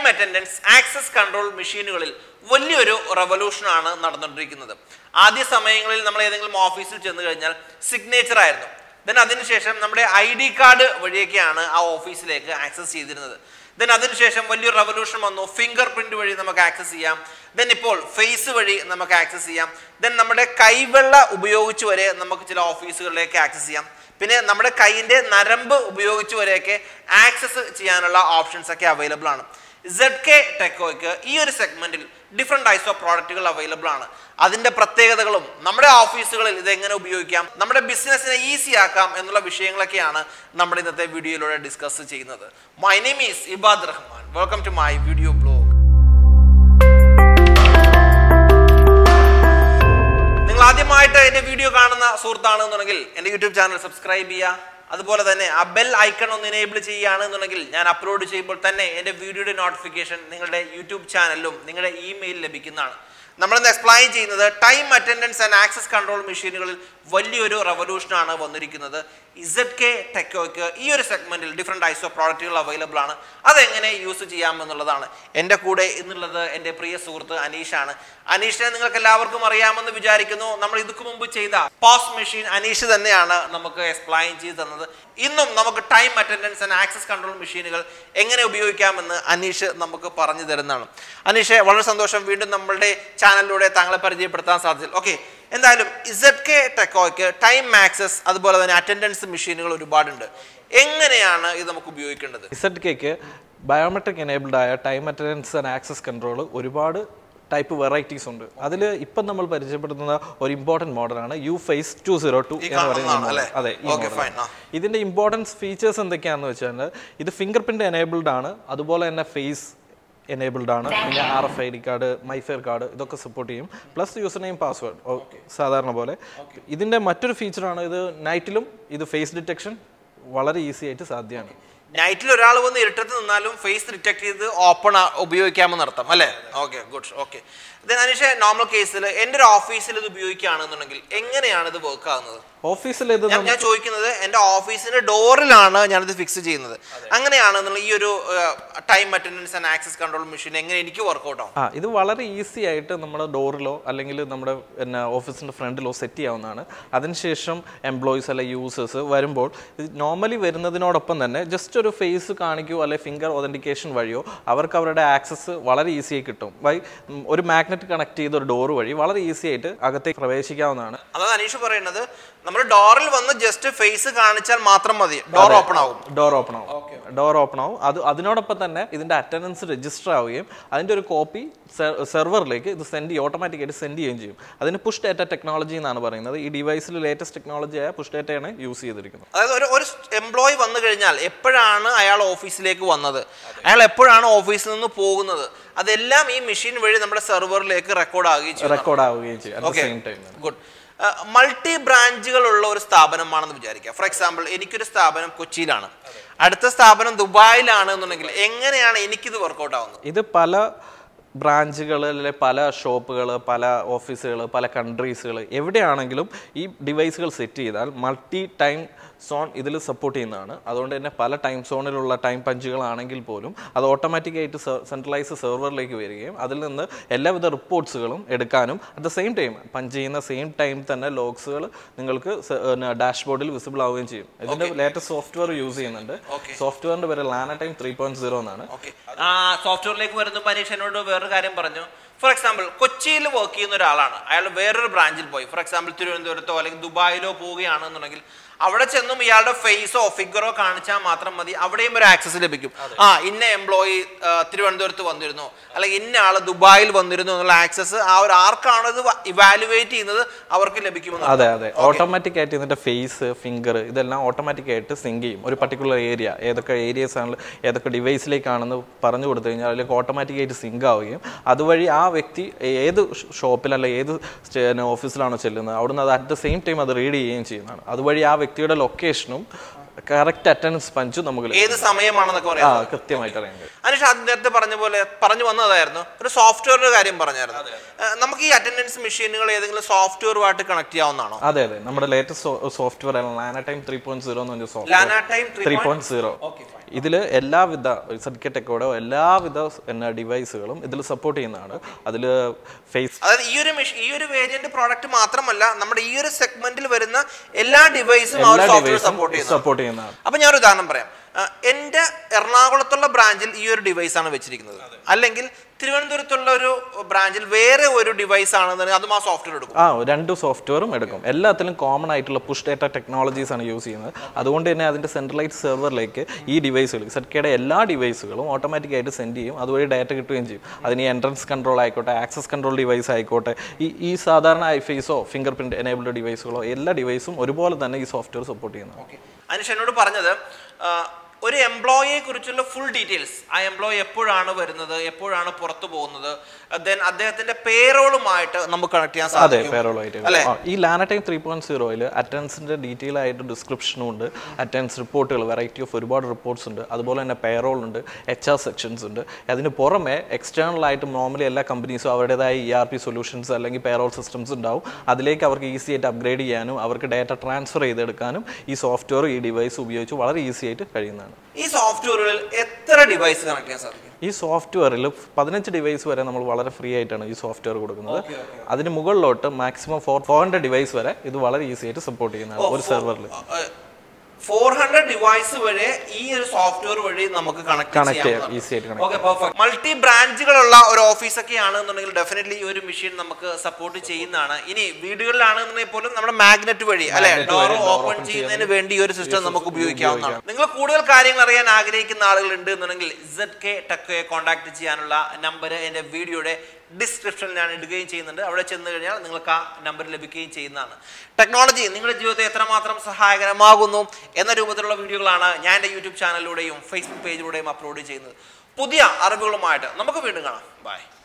Attendance access control മെഷീനുകളിൽ വലിയൊരു റവല്യൂഷനാണ് നടന്നുകൊണ്ടിരിക്കുന്നത് ആദ്യ സമയങ്ങളിൽ നമ്മൾ ഏതെങ്കിലും ഓഫീസിൽ ചെന്ന് കഴിഞ്ഞാൽ സിഗ്നേച്ചർ ആയിരുന്നു ദെൻ അതിനുശേഷം നമ്മുടെ ഐ ഡി കാർഡ് വഴിയൊക്കെയാണ് ആ ഓഫീസിലേക്ക് ആക്സസ് ചെയ്തിരുന്നത് ദെൻ അതിനുശേഷം വലിയൊരു റവല്യൂഷൻ വന്നു ഫിംഗർ പ്രിന്റ് വഴി നമുക്ക് ആക്സസ് ചെയ്യാം ദെൻ ഇപ്പോൾ ഫേസ് വഴി നമുക്ക് ആക്സസ് ചെയ്യാം ദെൻ നമ്മുടെ കൈവെള്ള ഉപയോഗിച്ച് വരെ നമുക്ക് ചില ഓഫീസുകളിലേക്ക് ആക്സസ് ചെയ്യാം പിന്നെ നമ്മുടെ കൈയിന്റെ നരമ്പ് ഉപയോഗിച്ച് വരെയൊക്കെ ആക്സസ് ചെയ്യാനുള്ള ഓപ്ഷൻസ് ഒക്കെ അവൈലബിൾ ആണ് സെഡ് കെ ടെക്കോയ്ക്ക് ഈ ഒരു സെഗ്മെന്റിൽ ഡിഫറെന്റ് ടൈപ്സ് ഓഫ് പ്രോഡക്റ്റുകൾ അവൈലബിൾ ആണ് അതിന്റെ പ്രത്യേകതകളും നമ്മുടെ ഓഫീസുകളിൽ ഇത് എങ്ങനെ ഉപയോഗിക്കാം നമ്മുടെ ബിസിനസ്സിനെ ഈസി ആക്കാം എന്നുള്ള വിഷയങ്ങളൊക്കെയാണ് നമ്മുടെ ഇന്നത്തെ വീഡിയോയിലൂടെ ഡിസ്കസ് ചെയ്യുന്നത് my name is Ibad Rahman welcome to my video blog നിങ്ങൾ ആദ്യമായിട്ട് എന്റെ വീഡിയോ കാണുന്ന സുഹൃത്താണെന്നുണ്ടെങ്കിൽ എന്റെ യൂട്യൂബ് ചാനൽ സബ്സ്ക്രൈബ് ചെയ്യുക അതുപോലെ തന്നെ ആ ബെൽ ഐക്കൺ ഒന്ന് എനേബിൾ ചെയ്യുകയാണെന്നുണ്ടെങ്കിൽ ഞാൻ അപ്ലോഡ് ചെയ്യുമ്പോൾ തന്നെ എൻ്റെ വീഡിയോയുടെ നോട്ടിഫിക്കേഷൻ നിങ്ങളുടെ യൂട്യൂബ് ചാനലിലും നിങ്ങളുടെ ഇമെയിൽ ലഭിക്കുന്നതാണ് നമ്മളിന്ന് എക്സ്പ്ലെയിൻ ചെയ്യുന്നത് time attendance and access control മെഷീനുകളിൽ വലിയൊരു റവല്യൂഷനാണ് വന്നിരിക്കുന്നത് ഇസഡ് കെ ടെക്കോയ്ക്ക് ഈ ഒരു സെഗ്മെന്റിൽ ഡിഫറെൻറ്റ് ടൈപ്സ് ഓഫ് പ്രോഡക്റ്റുകൾ അവൈലബിൾ ആണ് അതെങ്ങനെ യൂസ് ചെയ്യാം എന്നുള്ളതാണ് എൻ്റെ കൂടെ ഇന്നുള്ളത് എൻ്റെ പ്രിയ സുഹൃത്ത് അനീഷാണ് അനീഷിനെ നിങ്ങൾക്ക് എല്ലാവർക്കും അറിയാമെന്ന് വിചാരിക്കുന്നു നമ്മൾ ഇതുക്ക് മുമ്പ് ചെയ്ത പോസ് മെഷീൻ അനീഷ് തന്നെയാണ് നമുക്ക് എക്സ്പ്ലെയിൻ ചെയ്ത് തന്നത് ഇന്നും നമുക്ക് time attendance and access control മെഷീനുകൾ എങ്ങനെ ഉപയോഗിക്കാമെന്ന് അനീഷ് നമുക്ക് പറഞ്ഞു തരുന്നതാണ് അനീഷ് വളരെ സന്തോഷം വീണ്ടും നമ്മളുടെ ചാനലിലൂടെ താങ്കളെ പരിചയപ്പെടുത്താൻ സാധിച്ചു ഓക്കെ എന്തായാലും ഇസഡ് കെ ടെക്കോയ്ക്ക് ടൈം ആക്സസ് അതുപോലെ തന്നെ അറ്റൻഡൻസ് മെഷീനുകൾ ഒരുപാടുണ്ട് എങ്ങനെയാണ് ഇത് നമുക്ക് ഉപയോഗിക്കേണ്ടത് ഇസഡ് കെക്ക് ബയോമെട്രിക് എനേബിൾഡ് ആയ time attendance and access control ഒരുപാട് ടൈപ്പ് വെറൈറ്റീസ് ഉണ്ട് അതിൽ ഇപ്പം നമ്മൾ പരിചയപ്പെടുത്തുന്ന ഒരു ഇമ്പോർട്ടൻറ്റ് മോഡലാണ് U face two zero two എന്ന് പറയുന്ന കാണുന്നതാണ് model. അല്ലേ? അതെ ഈ Okay, model. fine. ആ. ഇതിന്റെ ഇമ്പോർട്ടൻസ് ഫീച്ചേഴ്സ് എന്തൊക്കെയാണെന്ന് വെച്ചാൽ ഇത് ഫിംഗർ പ്രിന്റ് എനേബിൾഡ് ആണ് അതുപോലെ തന്നെ ഫേസ് എനേബിൾഡ് ആണ് പിന്നെ R F I D card Mifare card ഇതൊക്കെ സപ്പോർട്ട് ചെയ്യും പ്ലസ് യൂസർ നെയിം പാസ്വേഡ് സാധാരണ പോലെ ഇതിന്റെ മറ്റൊരു ഫീച്ചറാണ് ഇത് നൈറ്റിലും ഇത് ഫേസ് ഡിറ്റക്ഷൻ വളരെ ഈസി ആയിട്ട് സാധ്യമാണ് നൈറ്റിൽ ഒരാൾ വന്ന് ഇരുട്ടത്ത് നിന്നാലും ഫേസ് ഡിറ്റക്ട് ചെയ്ത് ഓപ്പൺ ഉപയോഗിക്കാമെന്ന് അർത്ഥം അല്ലേ okay good okay then Aneesha normal കേസിൽ എൻ്റെ ഒരു ഓഫീസിൽ ഇത് ഉപയോഗിക്കുകയാണെന്നുണ്ടെങ്കിൽ എങ്ങനെയാണ് ഇത് വർക്ക് ആകുന്നത് ഓഫീസിൽ ഇത് ഞാൻ ഞാൻ ചോദിക്കുന്നത് എൻ്റെ ഓഫീസിന്റെ ഡോറിലാണ് ഞാനിത് ഫിക്സ് ചെയ്യുന്നത് അങ്ങനെയാണെന്നുള്ള ഈ ഒരു time attendance and access control machine എങ്ങനെ എനിക്ക് വർക്ക്ഔട്ട് ആവും ആ ഇത് വളരെ ഈസി ആയിട്ട് നമ്മുടെ ഡോറിലോ അല്ലെങ്കിൽ നമ്മുടെ പിന്നെ ഓഫീസിൻ്റെ ഫ്രണ്ടിലോ സെറ്റ് ചെയ്യാവുന്നതാണ് അതിനുശേഷം എംപ്ലോയീസ് അല്ലെ യൂസേഴ്സ് വരുമ്പോൾ ഇത് നോർമലി വരുന്നതിനോടൊപ്പം തന്നെ ജസ്റ്റ് ഒരു ഫേസ് കാണിക്കുകയോ അല്ലെ ഫിംഗർ ഒതൻറ്റിക്കേഷൻ വഴിയോ അവർക്ക് അവരുടെ ആക്സസ് വളരെ ഈസി ആയി കിട്ടും ബൈ ഉം, ഒരു മാഗ്നറ്റ് കണക്ട് ചെയ്ത ഒരു ഡോർ വഴി വളരെ ഈസി ആയിട്ട് അകത്തേക്ക് പ്രവേശിക്കാവുന്നതാണ് അതായത് അനീഷ് പറയുന്നത് നമ്മൾ ഡോറിൽ വന്ന് ജസ്റ്റ് ഫേസ് കാണിച്ചാൽ മാത്രം മതി ഡോർ ഓപ്പൺ ആവും ഡോർ ഓപ്പൺ ആവും ഡോർ ഓപ്പൺ ആവും അത് അതിനോടൊപ്പം തന്നെ ഇതിന്റെ അറ്റൻഡൻസ് രജിസ്റ്റർ ആവുകയും അതിന്റെ ഒരു കോപ്പി സെർവറിലേക്ക് ഇത് സെൻഡ് ചെയ്യും ഓട്ടോമാറ്റിക് ആയിട്ട് സെൻഡ് ചെയ്യുകയും ചെയ്യും അതിന് പുഷ് ഡേറ്റ ടെക്നോളജി എന്നാണ് പറയുന്നത് ഈ ഡിവൈസിൽ ലേറ്റസ്റ്റ് ടെക്നോളജി ആയ പുഷ് ഡേറ്റയാണ് യൂസ് ചെയ്തിരിക്കുന്നത് അതായത് ഒരു ഒരു എംപ്ലോയി വന്നു കഴിഞ്ഞാൽ എപ്പോഴാണ് അയാൾ ഓഫീസിലേക്ക് വന്നത് അയാൾ എപ്പോഴാണ് ഓഫീസിൽ നിന്ന് പോകുന്നത് അതെല്ലാം ഈ മെഷീൻ വഴി നമ്മുടെ സെർവറിലേക്ക് റെക്കോർഡ് ആവുകയും ചെയ്യും റെക്കോർഡ് ആവുകയും ചെയ്യും at the Okay. Same time good multi ബ്രാഞ്ചുകളുള്ള ഒരു സ്ഥാപനമാണെന്ന് വിചാരിക്കുക ഫോർ എക്സാമ്പിൾ എനിക്കൊരു സ്ഥാപനം കൊച്ചിയിലാണ് അടുത്ത സ്ഥാപനം ദുബായിലാണ് എന്നുണ്ടെങ്കിൽ എങ്ങനെയാണ് എനിക്കിത് വർക്കൗട്ട് ആവുന്നത് ഇത് പല ബ്രാഞ്ചുകൾ അല്ലെ പല ഷോപ്പുകൾ പല ഓഫീസുകൾ പല കൺട്രീസുകൾ എവിടെയാണെങ്കിലും ഈ ഡിവൈസുകൾ സെറ്റ് ചെയ്താൽ മൾട്ടി ടൈം സോൺ ഇതിൽ സപ്പോർട്ട് ചെയ്യുന്നതാണ് അതുകൊണ്ട് തന്നെ പല ടൈം സോണിലുള്ള ടൈം പഞ്ചുകളാണെങ്കിൽ പോലും അത് ഓട്ടോമാറ്റിക്കായിട്ട് സെൻട്രലൈസ് സെർവറിലേക്ക് വരികയും അതിൽ നിന്ന് എല്ലാവിധ റിപ്പോർട്ട്സുകളും എടുക്കാനും at the same time punch ചെയ്യുന്ന സെയിം ടൈം തന്നെ ലോഗ്സുകൾ നിങ്ങൾക്ക് ഡാഷ്ബോർഡിൽ വിസിബിൾ ആവുകയും ചെയ്യും ഇതിന്റെ ലേറ്റസ്റ്റ് സോഫ്റ്റ്വെയർ യൂസ് ചെയ്യുന്നുണ്ട് സോഫ്റ്റ്വെയറിന്റെ പേര് Lana time three point zero എന്നാണ് ഓക്കെ ആ സോഫ്റ്റ്വെയറിലേക്ക് വരുന്ന പരീക്ഷ എന്നോട് വേറൊരു കാര്യം പറഞ്ഞു ഫോർ എക്സാമ്പിൾ കൊച്ചിയിൽ വർക്ക് ചെയ്യുന്ന ഒരാളാണ് അയാൾ വേറൊരു ബ്രാഞ്ചിൽ പോയി ഫോർ എക്സാമ്പിൾ തിരുവനന്തപുരത്തോ അല്ലെങ്കിൽ ദുബായിലോ പോവുകയാണെന്നുണ്ടെങ്കിൽ അവിടെ ചെന്നും ഇയാളുടെ ഫേസോ ഫിഗറോ കാണിച്ചാൽ മാത്രം മതി അവിടെയും ഒരു ആക്സസ് ലഭിക്കും ആ ഇന്ന എംപ്ലോയി തിരുവനന്തപുരത്ത് വന്നിരുന്നു അല്ലെങ്കിൽ ഇന്ന ആള് ദുബായിൽ വന്നിരുന്നു എന്നുള്ള ആക്സസ് ആ ഒരു ആർക്കാണ് ഇത് ഇവാലുവേറ്റ് ചെയ്യുന്നത് അവർക്ക് ലഭിക്കുമെന്ന് അതെ അതെ ഓട്ടോമാറ്റിക് ആയിട്ട് ഇതിന്റെ ഫേസ് ഫിംഗർ ഇതെല്ലാം ഓട്ടോമാറ്റിക് ആയിട്ട് സിങ്ക് ചെയ്യും ഒരു പർട്ടിക്കുലർ ഏരിയ ഏതൊക്കെ ഏരിയസ് ആണ് ഏതൊക്കെ ഡിവൈസിലേക്കാണെന്ന് പറഞ്ഞു കൊടുത്തു കഴിഞ്ഞാൽ അതിലേക്ക് ഓട്ടോമാറ്റിക് ആയിട്ട് സിങ്ക് ആവുകയും അതുവഴി ആ വ്യക്തി ഏത് ഷോപ്പിലല്ല ഏത് ഓഫീസിലാണോ ചെല്ലുന്നത് അവിടുന്ന് അത് അറ്റ് ദ സെയിം ടൈം അത് റീഡ് ചെയ്യുകയും ചെയ്യുന്നതാണ് അതുവഴി ആ വ്യക്തിയുടെ ലൊക്കേഷനും കറക്റ്റ് അറ്റൻഡൻസ് പഞ്ചും നമുക്ക് ലഭിക്കും. ഏത് സമയമാണെന്നൊക്കെ ആ പറയാം കൃത്യമായിട്ട് അറിയാൻ കഴിയും അനീഷ് അത് നേരത്തെ പറഞ്ഞ പോലെ പറഞ്ഞു വന്നതായിരുന്നു ഒരു സോഫ്റ്റ്വെയറിന്റെ കാര്യം പറഞ്ഞായിരുന്നു ഏഹ് നമുക്ക് ഈ അറ്റൻഡൻസ് മെഷീനുകൾ ഏതെങ്കിലും സോഫ്റ്റ്വെയറുമായിട്ട് കണക്ട് ചെയ്യാവുന്നതാണോ അതെ അതെ നമ്മുടെ latest software Lana time three point zero എന്ന് പറഞ്ഞ Lana software time three point zero okay fine ഇതിൽ എല്ലാവിധ സർക്കിറ്റ് ടെക്കോടെ എല്ലാവിധ എന്നാ ഡിവൈസുകളും ഇതിൽ സപ്പോർട്ട് ചെയ്യുന്നതാണ് അതിൽ ഫേസ് അതായത് ഈ ഒരു മെഷീൻ ഈ ഒരു വേരിയന്റ് പ്രോഡക്റ്റ് മാത്രമല്ല നമ്മുടെ ഈ ഒരു സെഗ്മെന്റിൽ വരുന്ന എല്ലാ ഡിവൈസും ആ ഒരു എല്ലാ സോഫ്റ്റ്വെയർ ഡിവൈസും സപ്പോർട്ട് ചെയ്യുന്നു സപ്പോർട്ട് ചെയ്യുന്നതാണ് അപ്പൊ ഞാൻ ഒരു ഉദാഹരണം പറയാം ആ, എന്റെ എറണാകുളത്തുള്ള ബ്രാഞ്ചിൽ ഈ ഒരു ഡിവൈസ് ആണ് വെച്ചിരിക്കുന്നത് അല്ലെങ്കിൽ തിരുവനന്തപുരത്തുള്ള ഒരു ബ്രാഞ്ചിൽ വേറെ ഒരു ഡിവൈസ് ആണെന്നുണ്ടെങ്കിൽ അതും ആ സോഫ്റ്റ്വെയർ എടുക്കും ആ രണ്ട് സോഫ്റ്റ്വെയറും എടുക്കും എല്ലാത്തിലും കോമൺ ആയിട്ടുള്ള പുഷ് ഡേറ്റ ടെക്നോളജീസ് ആണ് യൂസ് ചെയ്യുന്നത് അതുകൊണ്ട് തന്നെ അതിൻ്റെ സെൻട്രലൈറ്റ് സെർവറിലേക്ക് ഈ ഡിവൈസുകൾ സെറ്റ്കയുടെ എല്ലാ ഡിവൈസുകളും ഓട്ടോമാറ്റിക് ആയിട്ട് സെൻഡ് ചെയ്യും അതുവഴി ഡാറ്റ കിട്ടുകയും ചെയ്യും അതിന് എൻട്രൻസ് കൺട്രോൾ ആയിക്കോട്ടെ ആക്സസ് കൺട്രോൾ ഡിവൈസ് ആയിക്കോട്ടെ ഈ ഈ സാധാരണ ഐഫേസോ ഫിംഗർ പ്രിന്റ് എനേബിൾഡ് ഡിവൈസുകളോ എല്ലാ ഡിവൈസും ഒരുപോലെ തന്നെ ഈ സോഫ്റ്റ്വെയർ സപ്പോർട്ട് ചെയ്യുന്നു അനുഷ് എന്നോട് പറഞ്ഞത് ആ, ഒരു എംപ്ലോയിയെ കുറിച്ചുള്ള ഫുൾ ഡീറ്റെയിൽസ് ആ എംപ്ലോയി എപ്പോഴാണ് വരുന്നത് എപ്പോഴാണ് പുറത്തു പോകുന്നത് ദെൻ അദ്ദേഹത്തിന്റെ പേറോളുമായിട്ട് നമുക്ക് കണക്ട് ചെയ്യാൻ അതെ സാധിക്കും പേറോൾ ആയിട്ട് അല്ലേ? ആ, ഈ ലാനടൈം ത്രീ പോയിന്റ് സീറോയിൽ അറ്റൻഡൻസിന്റെ ഡീറ്റെയിൽ ആയിട്ട് ഡിസ്ക്രിപ്ഷനും ഉണ്ട് അറ്റൻഡൻസ് റിപ്പോർട്ടുകൾ വെറൈറ്റി ഓഫ് ഒരുപാട് റിപ്പോർട്ട്സ് ഉണ്ട് അതുപോലെ തന്നെ പേറോൾ ഉണ്ട് എച്ച് ആർ സെക്ഷൻസ് ഉണ്ട് അതിന് പുറമെ എക്സ്റ്റേണൽ ആയിട്ട് നോർമലി എല്ലാ കമ്പനീസും അവരുടേതായ ഇ ആർ പി സൊല്യൂഷൻസ് അല്ലെങ്കിൽ പേറോൾ സിസ്റ്റംസ് ഉണ്ടാവും അതിലേക്ക് അവർക്ക് ഈസി ആയിട്ട് അപ്ഗ്രേഡ് ചെയ്യാനും അവർക്ക് ഡാറ്റ ട്രാൻസ്ഫർ ചെയ്തെടുക്കാനും ഈ സോഫ്റ്റ്വെയർ ഈ ഡിവൈസ് ഉപയോഗിച്ച് വളരെ ഈസി ആയിട്ട് കഴിയുന്നതാണ് ഈ സോഫ്റ്റ്വെയറുകളിൽ എത്ര ഡിവൈസ് കണക്ട് ചെയ്യാൻ സാധിക്കും ഈ സോഫ്റ്റ്വെയറിൽ പതിനഞ്ച് ഡിവൈസ് വരെ നമ്മൾ വളരെ ഫ്രീ ആയിട്ടാണ് ഈ സോഫ്റ്റ്വെയർ കൊടുക്കുന്നത് അതിന് മുകളിലോട്ട് maximum four four hundred device വരെ ഇത് വളരെ ഈസി ആയിട്ട് സപ്പോർട്ട് ചെയ്യുന്നതാണ് ഒരു സെർവറിൽ ഫോർ ഹൺഡ്രഡ് ഡിവൈസ് വഴി ഈ ഒരു സോഫ്റ്റ്വെയർ വഴി നമുക്ക് കണക്ട് Connect ചെയ്യാം, easy ആയിട്ട് connect ഓക്കെ പെർഫെക്റ്റ് മൾട്ടി ബ്രാഞ്ചുകളുള്ള ഒരു ഓഫീസൊക്കെ ആണെന്നുണ്ടെങ്കിൽ ഡെഫിനറ്റ്ലി ഈ ഒരു മെഷീൻ നമുക്ക് സപ്പോർട്ട് ചെയ്യുന്നതാണ് ഇനി വീടുകളിലാണെന്നുണ്ടെങ്കിൽ പോലും നമ്മുടെ മാഗ്നറ്റ് വഴി അല്ലെ ഡോർ ഓപ്പൺ ചെയ്യുന്നതിന് വേണ്ടി ഈ ഒരു സിസ്റ്റം നമുക്ക് ഉപയോഗിക്കാവുന്നതാണ് നിങ്ങൾ കൂടുതൽ കാര്യങ്ങൾ അറിയാൻ ആഗ്രഹിക്കുന്ന ആളുകൾ ഉണ്ട് എന്നുണ്ടെങ്കിൽ ഇസഡ് കെ ടെക്കയെ കോൺടാക്ട് ചെയ്യാനുള്ള നമ്പർ എൻ്റെ വീഡിയോയുടെ ഡിസ്ക്രിപ്ഷനിൽ ഞാൻ ഇടുകയും ചെയ്യുന്നുണ്ട് അവിടെ ചെന്ന് കഴിഞ്ഞാൽ നിങ്ങൾക്ക് ആ നമ്പർ ലഭിക്കുകയും ചെയ്യുന്നതാണ് ടെക്നോളജി നിങ്ങളുടെ ജീവിതത്തെ എത്രമാത്രം സഹായകരമാകുന്നു എന്ന രൂപത്തിലുള്ള വീഡിയോകളാണ് ഞാൻ എൻ്റെ യൂട്യൂബ് ചാനലിലൂടെയും ഫേസ്ബുക്ക് പേജിലൂടെയും അപ്ലോഡ് ചെയ്യുന്നത് പുതിയ അറിവുകളുമായിട്ട് നമുക്ക് വീണ്ടും കാണാം ബൈ